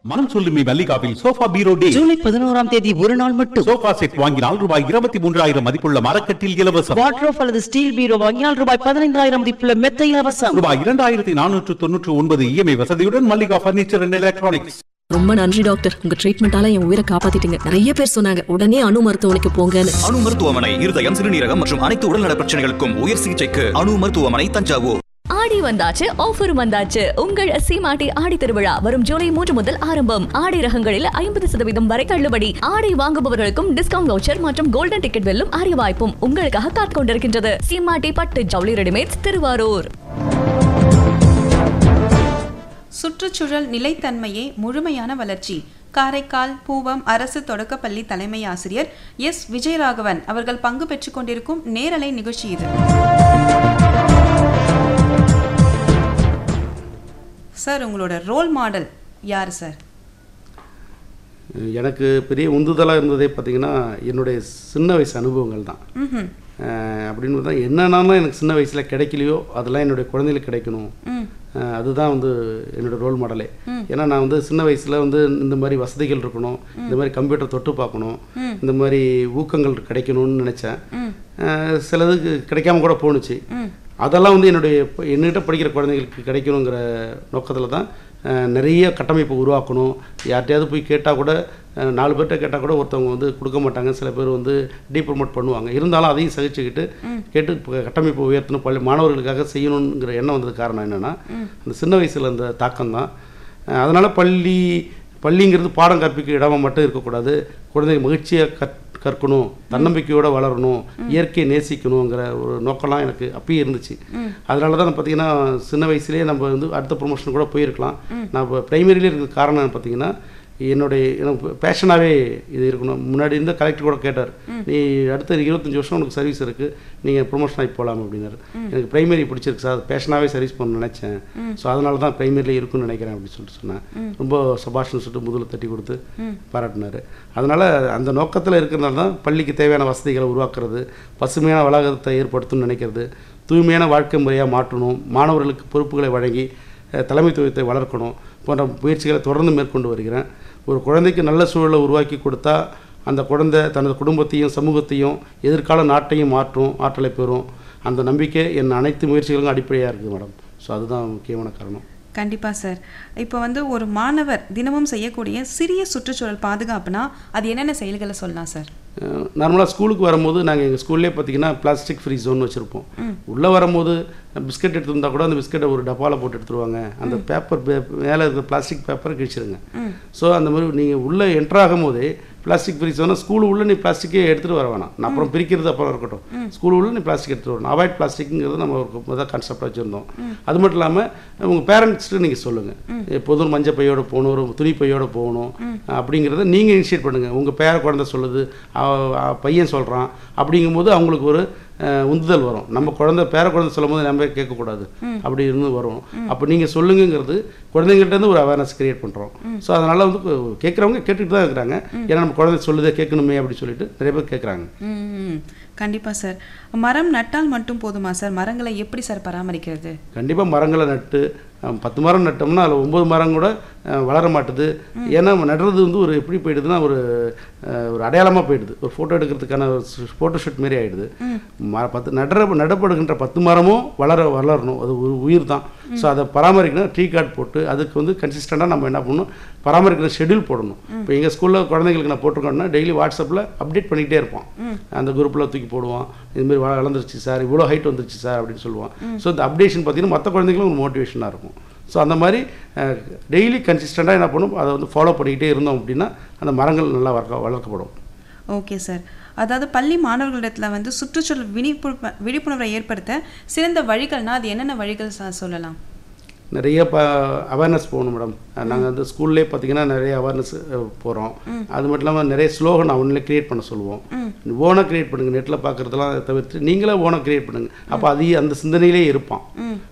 மனம் சொல்லுமே மல்லிகாவில் சோஃபா பீரோ டே ஜூலை பதினோராம் தேதி ஒரு நாள் மட்டும் சோஃபா செட் வாங்கினால் ரூபாய் இருபத்தி மூன்றாயிரம் மதிப்புள்ள மரக்கட்டில் இலவசம் வாட்ரோஃப் அல்லது ஸ்டீல் பீரோ வாங்கினால் ரூபாய் பதினைந்தாயிரம் மதிப்புள்ள மெத்த இலவசம் ரூபாய் இரண்டாயிரத்தி நானூற்று தொன்னூற்று ஒன்பது இஎம்ஐ வசதியுடன் மல்லிகா பர்னிச்சர் அண்ட் எலக்ட்ரானிக்ஸ் ரொம்ப நன்றி டாக்டர் உங்க ட்ரீட்மெண்டால என் உயிரை காப்பாத்திட்டீங்க நிறைய பேர் சொன்னாங்க உடனே அணு மருத்துவமனைக்கு போங்கன்னு அணு மருத்துவமனை இருதயம் சிறுநீரகம் மற்றும் அனைத்து உடல்நல பிரச்சனைகளுக்கும் உயர் சிகிச்சைக்கு அணு மருத்துவமனை தஞ்சாவூர் ஆடி வந்தாச்சு ஆஃபரும் வந்தாச்சு உங்கள் சீமாட்டி ஆடி திருவிழா வரும் ஜூலை மூன்று முதல் ஆரம்பம் ஆடை ரகங்களில் ஐம்பது சதவீதம் வரை தள்ளுபடி ஆடை வாங்குபவர்களுக்கும் டிஸ்கவுண்ட் வவுச்சர் மற்றும் கோல்டன் டிக்கெட் வெல்லும் அரிய வாய்ப்பும் உங்களுக்காக காத்துக் கொண்டிருக்கின்றது சீமாட்டி பட்டு ஜவுளி ரெடிமேட்ஸ் திருவாரூர் சுற்றுச்சூழல் நிலைத்தன்மையே முழுமையான வளர்ச்சி காரைக்கால் பூவம் அரசு தொடக்கப்பள்ளி தலைமை ஆசிரியர் எஸ் விஜயராகவன் அவர்கள் பங்கு பெற்றுக் கொண்டிருக்கும் நேரலை நிகழ்ச்சி இது சார் உங்களோட ரோல் மாடல் யார் சார் எனக்கு பெரிய உந்துதலாக இருந்ததே பார்த்தீங்கன்னா என்னுடைய சின்ன வயசு அனுபவங்கள் தான் ம்ஹும். அஹ் அப்படின்னு தான் என்னென்னாலும் எனக்கு சின்ன வயசில் கிடைக்கலையோ அதெல்லாம் என்னுடைய குழந்தைகளுக்கு கிடைக்கணும் ம் அஹ் அதுதான் வந்து என்னோட ரோல் மாடலே ஏன்னா நான் வந்து சின்ன வயசில் வந்து இந்த மாதிரி வசதிகள் இருக்கணும் இந்த மாதிரி கம்ப்யூட்டர் தொட்டு பார்க்கணும் இந்த மாதிரி ஊக்கங்கள் கிடைக்கணும்னு நினச்சேன் அஹ் சிலதுக்கு கிடைக்காம கூட போணுச்சு அதெல்லாம் வந்து என்னுடைய இப்ப என்கிட்ட படிக்கிற குழந்தைகளுக்கு கிடைக்கணுங்கிற நோக்கத்தில் தான் அஹ் நிறைய கட்டமைப்பு உருவாக்கணும் யார்கிட்டயாவது போய் கேட்டால் கூட அஹ் நாலு பேர்கிட்ட கேட்டால் கூட ஒருத்தவங்க வந்து கொடுக்க மாட்டாங்க சில பேர் வந்து டீ ப்ரொமோட் பண்ணுவாங்க இருந்தாலும் அதையும் சகிச்சுக்கிட்டு கேட்டு இப்ப கட்டமைப்பு உயர்த்தணும் பள்ளி மாணவர்களுக்காக செய்யணுங்கிற எண்ணம் வந்தது காரணம் என்னென்னா அந்த சின்ன வயசில் அந்த தாக்கம் தான் அதனால் பள்ளி பள்ளிங்கிறது பாடம் கற்பிக்க இடமா மட்டும் இருக்கக்கூடாது குழந்தைங்க மகிழ்ச்சியாக கற் கற்கணும் தன்னம்பிக்கையோடு வளரணும் இயற்கையை நேசிக்கணுங்கிற ஒரு நோக்கம்லாம் எனக்கு அப்பயே இருந்துச்சு அதனால தான் பார்த்தீங்கன்னா சின்ன வயசுலேயே நம்ம வந்து அடுத்த ப்ரொமோஷன் கூட போயிருக்கலாம் நான் இப்போ ப்ரைமரியிலே இருக்கிற காரணம் பார்த்தீங்கன்னா என்னுடைய எனக்கு பேஷனாகவே இது இருக்கணும் முன்னாடி இருந்த கலெக்டர் கூட கேட்டார் நீ அடுத்த இருபத்தஞ்சி வருஷம் உனக்கு சர்வீஸ் இருக்குது நீங்கள் ப்ரொமோஷன் ஆகி போகலாம் அப்படின்னாரு எனக்கு பிரைமரி பிடிச்சிருக்கு சார் பேஷனாகவே சர்வீஸ் பண்ண நினச்சேன் ஸோ அதனால தான் பிரைமரியில் இருக்குன்னு நினைக்கிறேன் அப்படின்னு சொல்லிட்டு சொன்னேன் ரொம்ப சபாஷ்னு சொல்லிட்டு முதல்ல தட்டி கொடுத்து பாராட்டினார் அதனால் அந்த நோக்கத்தில் இருக்கிறனால தான் பள்ளிக்கு தேவையான வசதிகளை உருவாக்குறது பசுமையான வளாகத்தை ஏற்படுத்தணும்னு நினைக்கிறது தூய்மையான வாழ்க்கை முறையாக மாற்றணும் மாணவர்களுக்கு பொறுப்புகளை வழங்கி அஹ், தலைமைத்துவத்தை வளர்க்கணும் போன்ற முயற்சிகளை தொடர்ந்து மேற்கொண்டு வருகிறேன் ஒரு குழந்தைக்கு நல்ல சூழலை உருவாக்கி கொடுத்தா அந்த குழந்தை தனது குடும்பத்தையும் சமூகத்தையும் எதிர்கால நாட்டையும் மாற்றும் ஆற்றலை பெறும் அந்த நம்பிக்கை என் அனைத்து முயற்சிகளுக்கும் அடிப்படையாக இருக்குது மேடம் ஸோ அதுதான் முக்கியமான காரணம் கண்டிப்பாக சார் இப்போ வந்து ஒரு மாணவர் தினமும் செய்யக்கூடிய சிறிய சுற்றுச்சூழல் பாதுகாப்புனா அது என்னென்ன செயல்களை சொல்லலாம் சார் நார்மலாக ஸ்கூலுக்கு வரும்போது நாங்கள் எங்கள் ஸ்கூல்லேயே பார்த்தீங்கன்னா பிளாஸ்டிக் ஃப்ரீ ஜோன் வச்சுருப்போம் உள்ளே வரும்போது பிஸ்கட் எடுத்து வந்தால் கூட அந்த பிஸ்கட்டை ஒரு டப்பாவில் போட்டு எடுத்துருவாங்க அந்த பேப்பர் மேலே இருக்கிற பிளாஸ்டிக் பேப்பரை கிழிச்சிருங்க ஸோ அந்த மாதிரி நீங்கள் உள்ளே என்ட்ரு ஆகும்போதே பிளாஸ்டிக் ஃப்ரீ ஜோனா ஸ்கூல் உள்ள நீ பிளாஸ்டிக்கே எடுத்துகிட்டு வர வேணாம் நான் அப்புறம் பிரிக்கிறது அப்புறம் இருக்கட்டும் ஸ்கூல் உள்ள நீ பிளாஸ்டிக் எடுத்துகிட்டு வரணும் அவாய்ட் பிளாஸ்டிக்ங்கிறது நம்ம ஒரு முதல் கான்செப்ட் வச்சுருந்தோம் அது மட்டும் இல்லாமல் உங்கள் பேரண்ட்ஸ்ட்டு நீங்கள் சொல்லுங்கள் எப்போதும் மஞ்சள் பையோட போகணும் ஒரு துணி பையோட போகணும் அப்படிங்கிறத நீங்கள் இனிஷியேட் பண்ணுங்கள் உங்கள் பேர குழந்தை சொல்லுது அவ- அவ பையன் சொல்கிறான் அப்படிங்கும்போது அவங்களுக்கு ஒரு அஹ், உந்துதல் வரும் நம்ம குழந்தை பேர குழந்தை சொல்லும் போது நம்ம கேட்கக்கூடாது அப்படி இருந்து வரும் அப்போ நீங்கள் சொல்லுங்கிறது குழந்தைங்கள்ட்ட இருந்து ஒரு அவேர்னஸ் கிரியேட் பண்ணுறோம் ஸோ அதனால் வந்து கேட்குறவங்க கேட்டுட்டு தான் இருக்கிறாங்க ஏன்னா நம்ம குழந்தை சொல்லுதே கேட்கணுமே அப்படி சொல்லிட்டு நிறைய பேர் கேட்குறாங்க ம் கண்டிப்பாக சார் மரம் நட்டால் மட்டும் போதுமா சார் மரங்களை எப்படி சார் பராமரிக்கிறது கண்டிப்பாக மரங்களை நட்டு அஹ், பத்து மரம் நட்டோம்னா அதில் ஒம்பது மரம் கூட அஹ், வளர மாட்டுது ஏன்னா நடுறது வந்து ஒரு எப்படி போயிடுதுன்னா ஒரு அஹ், ஒரு அடையாளமாக போயிடுது ஒரு ஃபோட்டோ எடுக்கிறதுக்கான ஃபோட்டோ ஷூட் மாரி ஆயிடுது ம பத்து நடுற நடப்படுகின்ற பத்து மரமும் வளர வளரணும் அது ஒரு உயிர் தான் ஸோ அதை பராமரிக்கணும் ட்ரீ கார்டு போட்டு அதுக்கு வந்து கன்சிஸ்டண்ட்டாக நம்ம என்ன பண்ணணும் பராமரிக்கிற ஷெட்யூல் போடணும் இப்போ எங்கள் ஸ்கூலில் குழந்தைங்களுக்கு நான் போட்டிருக்கோம்னா டெய்லி வாட்ஸ்அப்பில் அப்டேட் பண்ணிக்கிட்டே இருப்போம் அந்த குரூப்பில் தூக்கி போடுவோம் இதுமாரி வளர்ந்துருச்சு சார் இவ்வளோ ஹைட் வந்துருச்சு சார் அப்படின்னு சொல்லுவான் ஸோ இந்த அப்டேஷன் பார்த்தீங்கன்னா மற்ற குழந்தைங்களும் ஒரு மோட்டிவேஷனாக இருக்கும் ஸோ அந்த மாதிரி டெய்லி கன்சிஸ்டண்ட்டாக என்ன பண்ணும் அதை வந்து ஃபாலோ பண்ணிக்கிட்டே இருந்தோம் அப்படின்னா அந்த மரங்கள் நல்லா வளர்க்க வளர்க்கப்படும் ஓகே சார் அதாவது பள்ளி மாணவர்களிடத்தில் வந்து சுற்றுச்சூழல் விழிப்புணர்வு விழிப்புணர்வை ஏற்படுத்த சிறந்த வழிகள்னா அது என்னென்ன வழிகள் சார் சொல்லலாம் நிறைய ப அவேர்னஸ் போகணும் மேடம் நாங்கள் வந்து ஸ்கூல்லே பார்த்தீங்கன்னா நிறைய அவேர்னஸ் போகிறோம் அது மட்டும் இல்லாமல் நிறைய ஸ்லோகன் அவங்களே கிரியேட் பண்ண சொல்லுவோம் ஓனாக கிரியேட் பண்ணுங்கள் நெட்டில் பார்க்குறதெல்லாம் தவிர்த்து நீங்களே ஓனாக கிரியேட் பண்ணுங்கள் அப்போ அது அந்த சிந்தனையிலே இருப்பான்